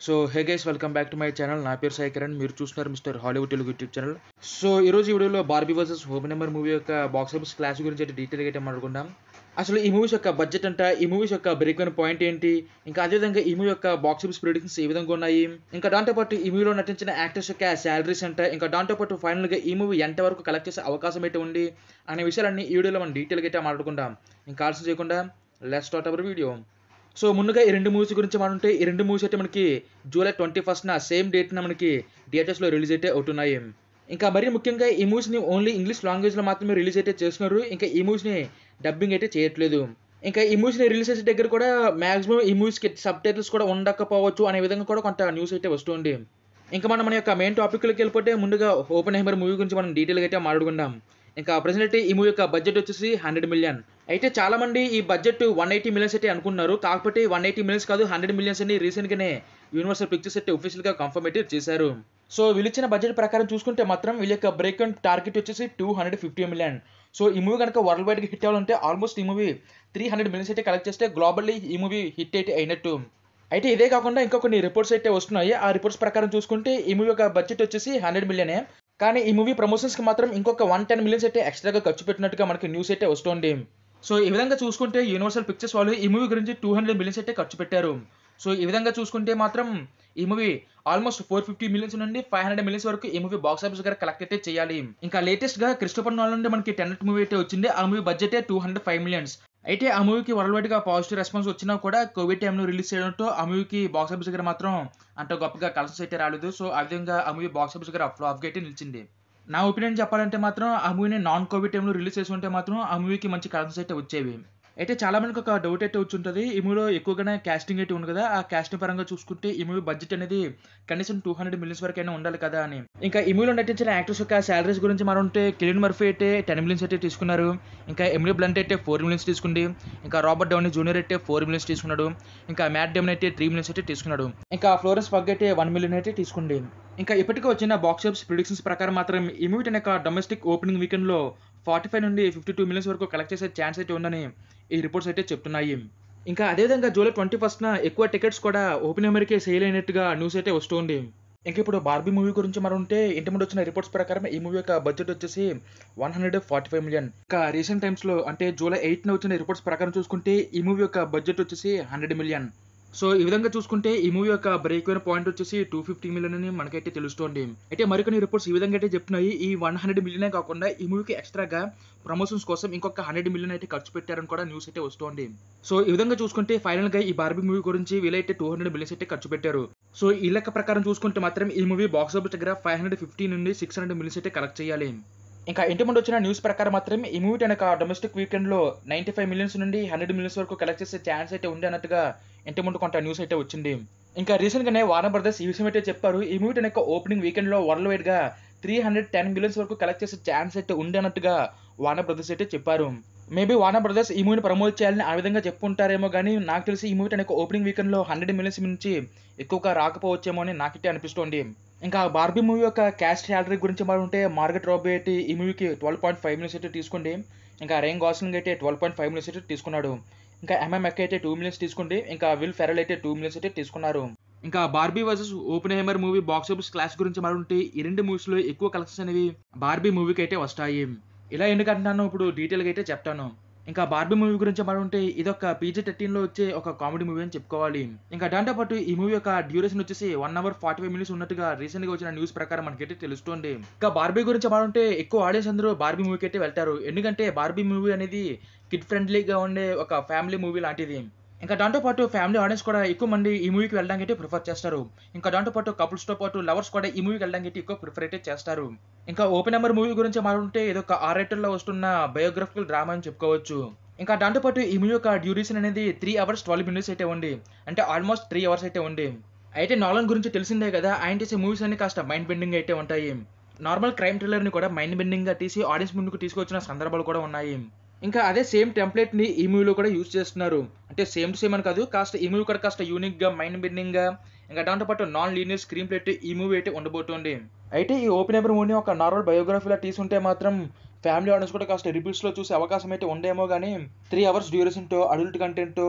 so hey guys welcome back to my channel నా పేరు సాయి కిరణ్ మీరు చూస్తున్నారు mister Hollywood Telugu YouTube channel so ఈరోజు ఈ వీడియోలో బార్బీ వర్సెస్ హోమ్ నెంబర్ మూవీ యొక్క బాక్స్ ఆఫీస్ క్లాస్ గురించి అయితే డీటెయిల్గా అయితే మాట్లాడుకుందాం అసలు ఈ మూవీస్ యొక్క బడ్జెట్ అంట ఈ మూవీస్ యొక్క బ్రేక్ అయిన పాయింట్ ఏంటి ఇంకా అదేవిధంగా ఈ మూవీ యొక్క బాక్స్ ఆఫీస్ ప్రిడిక్షన్స్ ఏ విధంగా ఉన్నాయి ఇంకా దాంతోపాటు ఈ మూవీలో నటించిన యాక్టర్స్ యొక్క శాలరీస్ అంట ఇంకా దాంతోపాటు ఫైనల్గా ఈ మూవీ ఎంతవరకు కలెక్ట్ చేసే అవకాశం అయితే ఉంది అనే విషయాలన్నీ ఈ వీడియోలో మనం డీటెయిల్గా అయితే మాట్లాడుకుందాం ఇంకా ఆలస్యం చేయకుండా let start our video so ముందుగా ఈ రెండు మూవీస్ గురించి మనం ఉంటే ఈ రెండు మూవీస్ అయితే మనకి జూలై ట్వంటీ ఫస్ట్న సేమ్ డేట్న మనకి థియేటర్స్లో రిలీజ్ అయితే అవుతున్నాయి ఇంకా మరీ ముఖ్యంగా ఈ మూవీస్ని ఓన్లీ ఇంగ్లీష్ లాంగ్వేజ్లో మాత్రమే రిలీజ్ అయితే చేస్తున్నారు ఇంకా ఈ మూవీస్ని డబ్బింగ్ అయితే చేయట్లేదు ఇంకా ఈ మూవీస్ని రిలీజ్ చేసే దగ్గర కూడా మాక్సిమం ఈ మూవీస్కి సబ్ టైటిల్స్ కూడా ఉండకపోవచ్చు అనే విధంగా కూడా కొంత న్యూస్ అయితే వస్తుంది ఇంకా మనం మన యొక్క మెయిన్ టాపిక్లోకి వెళ్ళిపోతే ముందుగా ఓపెన్ హైమర్ మూవీ గురించి మనం డీటెయిల్గా అయితే మాట్లాడుకుందాం ఇంకా ప్రజెంట్ అయితే ఈ మూవీ యొక్క బడ్జెట్ వచ్చేసి హండ్రెడ్ మిలియన్ అయితే చాలా మంది ఈ బడ్జెట్ వన్ ఎయిటీ మిలియన్స్ అయితే అనుకున్నారు కాకపోతే వన్ ఎయిటీ మిలియన్స్ కాదు హండ్రెడ్ మిలియన్స్ అని రీసెంట్గానే యూనివర్సల్ పిక్చర్స్ అయితే ఒఫీషియల్గా కన్ఫర్మ్ అయితే చేశారు సో వీళ్ళు ఇచ్చిన బడ్జెట్ ప్రకారం చూసుకుంటే మాత్రం వీళ్ళ యొక్క బ్రేక్ అండ్ టార్గెట్ వచ్చేసి two hundred fifty million so ఈ మూవీ కనుక వరల్డ్ వైడ్గా హిట్ అవ్వాలంటే ఆల్మోస్ట్ ఈ మూవీ త్రీ హండ్రెడ్ మిలియన్స్ అయితే కలెక్ట్ చేస్తే గ్లోబల్లీ ఈ మూవీ హిట్ అయితే అయినట్టు అయితే ఇదే కాకుండా ఇంకా కొన్ని రిపోర్ట్స్ అయితే వస్తున్నాయి ఆ రిపోర్ట్స్ ప్రకారం చూసుకుంటే ఈ మూవీ యొక్క బడ్జెట్ వచ్చేసి హండ్రెడ్ మిలియనే కానీ ఈ మూవీ ప్రమోషన్స్కి మాత్రం ఇంకొక వన్ టెన్ మిలియన్స్ అయితే ఎక్స్ట్రాగా ఖర్చు పెట్టినట్టుగా మనకి న్యూస్ అయితే వస్తుంది సో ఈ విధంగా చూసుకుంటే యూనివర్సల్ పిక్చర్స్ వాళ్ళు ఈ మూవీ గురించి టూ హండ్రెడ్ మిలియన్స్ అయితే ఖర్చు పెట్టారు సో ఈ విధంగా చూసుకుంటే మాత్రం ఈ movie almost four fifty millions నుండి ఫైవ్ హండ్రెడ్ మిలియన్స్ వరకు ఈ మూవీ బాక్స్ ఆఫీస్ దగ్గర కలెక్ట్ అయితే చేయాలి ఇంకా లేటెస్ట్ గా క్రిస్టోఫర్ నాల్ నుండి మనకి టెనెట్ మూవీ అయితే వచ్చింది ఆ movie budget two hundred five millions అయితే ఆ మూవీకి వరల్డ్ వైడ్ గా పాజిటివ్ రెస్పాన్స్ వచ్చినా కూడా కోవిడ్ టైంలో రిలీజ్ చేయడంతో ఆ మూవీకి బాక్స్ ఆఫీస్ దగ్గర మాత్రం అంత గొప్పగా కలెక్షన్స్ అయితే రాలేదు సో ఆ విధంగా ఆ మూవీ బాక్స్ ఆఫీస్ దగ్గర ఫ్లాప్ అయితే నిలిచింది నా ఒపీనియన్ చెప్పాలంటే మాత్రం ఆ మూవీని నాన్ కోవిడ్ టైంలో రిలీజ్ చేసి ఉంటే మాత్రం ఆ మూవీకి మంచి కలెక్షన్స్ అయితే వచ్చేవి అయితే చాలా మందికి ఒక డౌట్ అయితే వచ్చుంటుంది ఈ మూవీలో ఎక్కువగానే కాస్టింగ్ అయితే ఉంది కదా ఆ కాస్టింగ్ పరంగా చూసుకుంటే ఈ మూవీ బడ్జెట్ అనేది కనీసం టూ హండ్రెడ్ మిలియన్స్ వరకు అయినా ఉండాలి కదా అని ఇంకా ఈ మూవీలో నటించిన యాక్టర్స్ యొక్క శాలరీస్ గురించి మనం ఉంటే కిలిన్ మర్ఫీ అయితే టెన్ మిలియన్స్ అయితే తీసుకున్నారు ఇంకా ఎమిలీ బ్లంట్ అయితే ఫోర్ మిలియన్స్ తీసుకుంది ఇంకా రాబర్ట్ డౌనీ జూనియర్ అయితే ఫోర్ మిలియన్స్ తీసుకున్నాడు ఇంకా మ్యాట్ డెమన్ అయితే త్రీ మిలియన్స్ అయితే తీసుకున్నాడు ఇంకా ఫ్లోరెన్స్ పగ్ అయితే వన్ మిలియన్ అయితే తీసుకుంది ఇంకా ఇప్పటికే వచ్చిన బాక్స్ ఆఫీస్ ప్రిడిక్షన్స్ ప్రకారం మాత్రం ఈ మూవీ తన యొక్క డొమెస్టిక్ ఓపెనింగ్ వీకెండ్లో ఫార్టీ ఫైవ్ నుండి ఫిఫ్టీ టూ మిలియన్స్ వరకు కలెక్ట్ చేసే ఛాన్స్ అయితే ఉందని ఈ రిపోర్ట్స్ అయితే చెప్తున్నాయి ఇంకా అదేవిధంగా జూలై ట్వంటీ ఫస్ట్న ఎక్కువ టికెట్స్ కూడా ఓపెన్ అమెరికే సేల్ అయినట్టుగా న్యూస్ అయితే వస్తుంది ఇంకా ఇప్పుడు బార్బీ మూవీ గురించి మనం ఉంటే ఇంటి ముందు వచ్చిన రిపోర్ట్స్ ప్రకారం ఈ మూవీ యొక్క బడ్జెట్ వచ్చేసి one hundred forty five million ఇంకా రీసెంట్ టైమ్స్లో అంటే జూలై ఎయిట్న వచ్చిన రిపోర్ట్స్ ప్రకారం చూసుకుంటే ఈ మూవీ యొక్క బడ్జెట్ వచ్చేసి హండ్రెడ్ మిలియన్ సో ఈ విధంగా చూసుకుంటే ఈ మూవీ యొక్క బ్రేక్ అయిన పాయింట్ వచ్చేసి టూ ఫిఫ్టీ మిలియన్ అని మనకైతే తెలుస్తోంది అయితే మరికొన్ని రిపోర్ట్స్ ఈ విధంగా అయితే చెప్తున్నాయి ఈ వన్ హండ్రెడ్ మిలియనే కాకుండా ఈ మూవీకి ఎక్స్ట్రాగా ప్రమోషన్స్ కోసం ఇంకొక హండ్రెడ్ మిలియన్ అయితే ఖర్చు పెట్టారని కూడా న్యూస్ అయితే వస్తోంది సో ఈ విధంగా చూసుకుంటే ఫైనల్ గా ఈ బార్బీ మూవీ గురించి వీలైతే టూ హండ్రెడ్ మిలియన్స్ అయితే ఖర్చు పెట్టారు సో ఈ లెక్క ప్రకారం చూసుకుంటే మాత్రం ఈ మూవీ బాక్స్ ఆఫీస్ దగ్గర ఫైవ్ హండ్రెడ్ ఫిఫ్టీ నుండి సిక్స్ హండ్రెడ్ మిలియన్స్ అయితే కలెక్ట్ చేయాలి ఇంకా ఇంటి ముందు వచ్చిన న్యూస్ ప్రకారం మాత్రం ఈ మూవీ తనక డొమెస్టిక్ వీకెండ్ లో నైన్టీ ఫైవ్ మిలియన్స్ నుండి హండ్రెడ్ మిలియన్స్ వరకు కలెక్ట్ చేసే ఛాన్స్ అయితే ఉంది అన్నట్టుగా ఇంటి ముందు కొంత న్యూస్ అయితే వచ్చింది ఇంకా రీసెంట్ గానే వార్నర్ బ్రదర్స్ ఈ విషయం అయితే చెప్పారు ఈ మూవీ తన యొక్క ఓపెనింగ్ వీకెండ్ లో వరల్డ్ వైడ్ గా త్రీ హండ్రెడ్ టెన్ మిలియన్స్ వరకు కలెక్ట్ చేసే ఛాన్స్ అయితే ఉంది అన్నట్టుగా వార్నర్ బ్రదర్స్ అయితే చెప్పారు మేబీ వార్నర్ బ్రదర్స్ ఈ మూవీని ప్రమోట్ చేయాలని ఆ విధంగా చెప్పుంటారేమో కానీ నాకు తెలిసి ఈ మూవీ తన యొక్క ఓపెనింగ్ వీకెండ్ లో హండ్రెడ్ మిలియన్స్ నుంచి ఎక్కువగా రాకపోవచ్చేమో అని నాకైతే అనిపిస్తోంది ఇంకా బార్బీ మూవీ యొక్క క్యాస్ట్ శాలరీ గురించి మనం ఉంటే మార్గెట్ రాబీ అయితే ఈ మూవీకి ట్వెల్వ్ పాయింట్ ఫైవ్ మిలియన్స్ అయితే తీసుకోండి ఇంకా రేంగ్ గాస్లింగ్ అయితే ట్వెల్వ్ పాయింట్ ఫైవ్ మిలియన్స్ అయితే తీసుకున్నాడు ఇంకా ఎంఎంఎక్ అయితే టూ మిలియన్స్ తీసుకుంటే ఇంకా విల్ ఫెరల్ అయితే టూ మిలియన్స్ అయితే తీసుకున్నారు ఇంకా Barbie versus Oppenheimer movie box office clash గురించి మనం ఉంటే ఈ రెండు మూవీస్లో ఎక్కువ కలెక్షన్స్ అనేవి బార్బీ మూవీకి అయితే వస్తాయి ఇలా ఎందుకంటున్నాను ఇప్పుడు డీటెయిల్గా అయితే చెప్తాను ఇంకా బార్బీ మూవీ గురించి మనం ఉంటే ఇది ఒక పీజీ థర్టీన్లో వచ్చే ఒక కామెడీ మూవీ అని చెప్పుకోవాలి ఇంకా దాంతోపాటు ఈ మూవీ యొక్క డ్యూరేషన్ వచ్చేసి one hour forty five minutes ఉన్నట్టుగా రీసెంట్గా వచ్చిన న్యూస్ ప్రకారం మనకైతే తెలుస్తుంది ఇంకా బార్బీ గురించి మనం ఉంటే ఎక్కువ ఆడియన్స్ అందరూ బార్బీ మూవీకి అయితే వెళ్తారు ఎందుకంటే బార్బీ మూవీ అనేది కిడ్ ఫ్రెండ్లీగా ఉండే ఒక ఫ్యామిలీ మూవీ లాంటిది ఇంకా దాంతోపాటు ఫ్యామిలీ ఆడియన్స్ కూడా ఎక్కువ మంది ఈ మూవీకి వెళ్ళడానికి అయితే ప్రిఫర్ చేస్తారు ఇంకా దాంతోపాటు కపుల్స్తో పాటు లవర్స్ కూడా ఈ మూవీకి వెళ్ళడానికి అయితే ఎక్కువ ప్రిఫర్ అయితే చేస్తారు ఇంకా ఓపెన్ నెంబర్ మూవీ గురించి మాట్లాడుతుంటే ఇది ఒక ఆర్ రేటర్లో వస్తున్న బయోగ్రఫికల్ డ్రామా అని చెప్పుకోవచ్చు ఇంకా దాంతోపాటు ఈ మూవీ యొక్క డ్యూరేషన్ అనేది త్రీ అవర్స్ ట్వెల్వ్ మినిట్స్ అయితే ఉంది అంటే ఆల్మోస్ట్ త్రీ అవర్స్ అయితే ఉంది అయితే నాలన్ గురించి తెలిసిందే కదా ఆయన చేసే మూవీస్ అన్ని కాస్త మైండ్ బెండింగ్ అయితే ఉంటాయి నార్మల్ క్రైమ్ థ్రిల్లర్ని కూడా మైండ్ బెండింగ్గా తీసి ఆడియన్స్ ముందుకు తీసుకొచ్చిన సందర్భాలు కూడా ఉన్నాయి ఇంకా అదే సేమ్ టెంప్లెట్ని ఈ మూవీలో కూడా యూజ్ చేస్తున్నారు అంటే సేమ్ టు సేమ్ అని కాదు కాస్త ఈ మూవీ కూడా కాస్త యూనిక్గా మైండ్ బెండింగ్గా ఇంకా దాంతోపాటు నాన్ లీనియర్ స్క్రీన్ ప్లేట్ ఈ మూవీ అయితే ఉండబోతోంది అయితే ఈ ఓపెన్ ఎవర్ మూవీని ఒక నార్మల్ బయోగ్రఫీలా తీసుంటే మాత్రం ఫ్యామిలీ ఆడియన్స్ కూడా కాస్త రిపీట్స్లో చూసే అవకాశం అయితే ఉండేమో కానీ త్రీ అవర్స్ డ్యూరేషన్తో అడల్ట్ కంటెంట్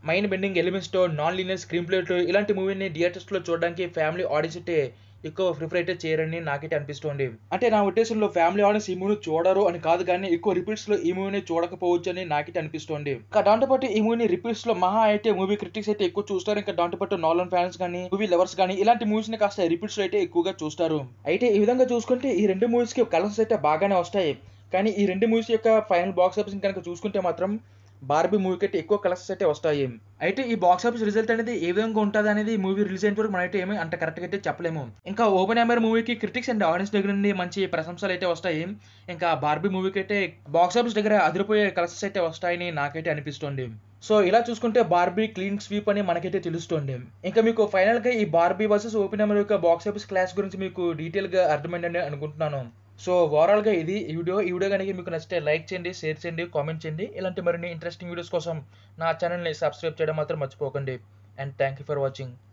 మైండ్ బెండింగ్ ఎలిమెంట్స్తో నాన్ లీనియర్ స్క్రీన్ ప్లేతో ఇలాంటి మూవీని థియేటర్స్లో చూడడానికి ఫ్యామిలీ ఆడియన్స్ అయితే ఎక్కువ ప్రిఫర్ అయితే చేయరని నాకైతే అనిపిస్తుంది అంటే నా ఉద్దేశంలో ఫ్యామిలీ ఆడియన్స్ ఈ మూవీని చూడరు అని కాదు కానీ ఎక్కువ రిపీట్స్ లో ఈ మూవీని చూడకపోవచ్చు అని నాకైతే అనిపిస్తుంది ఇంకా దాంతోపాటు ఈ మూవీని రిపీట్స్ లో మహా అయితే మూవీ క్రిటిక్స్ అయితే ఎక్కువ చూస్తారు ఇంకా దాంతోపాటు నాలన్ ఫ్యాన్స్ కానీ మూవీ లవర్స్ కానీ ఇలాంటి మూవీస్ ని కాస్త రిపీట్స్ లో అయితే ఎక్కువగా చూస్తారు అయితే ఈ విధంగా చూసుకుంటే ఈ రెండు మూవీస్ కి కలర్స్ అయితే బాగానే వస్తాయి కానీ ఈ రెండు మూవీస్ యొక్క ఫైనల్ బాక్స్ ఆఫీస్ కనుక చూసుకుంటే మాత్రం బార్బీ మూవీకి అయితే ఎక్కువ కలర్స్ అయితే వస్తాయి అయితే ఈ బాక్స్ ఆఫీస్ రిజల్ట్ అనేది ఏ విధంగా ఉంటుంది అనేది మూవీ రిలీజ్ అయిన వరకు మనమైతే ఏమీ అంత కరెక్ట్గా అయితే చెప్పలేము ఇంకా ఓపెన్ ఎంబర్ మూవీకి క్రిటిక్స్ అండ్ ఆడియన్స్ దగ్గర నుండి మంచి ప్రశంసలు అయితే వస్తాయి ఇంకా బార్బీ మూవీకి అయితే బాక్స్ ఆఫీస్ దగ్గర అదిరిపోయే కలర్స్ అయితే వస్తాయని నాకైతే అనిపిస్తుంది సో ఇలా చూసుకుంటే బార్బీ క్లీన్ స్వీప్ అని మనకైతే తెలుస్తుంది ఇంకా మీకు ఫైనల్ గా ఈ బార్బీ వర్సెస్ ఓపెన్ ఎంబర్ యొక్క బాక్స్ ఆఫీస్ క్లాస్ గురించి మీకు డీటెయిల్ గా అర్థమైందని అనుకుంటున్నాను సో ఓవరాల్గా ఇది ఈ వీడియో ఈ వీడియో కనుక మీకు నచ్చితే లైక్ చేయండి షేర్ చేయండి కామెంట్ చేయండి ఇలాంటి మరిన్ని ఇంట్రెస్టింగ్ వీడియోస్ కోసం నా ఛానల్ని సబ్స్క్రైబ్ చేయడం మాత్రం మర్చిపోకండి and thank you for watching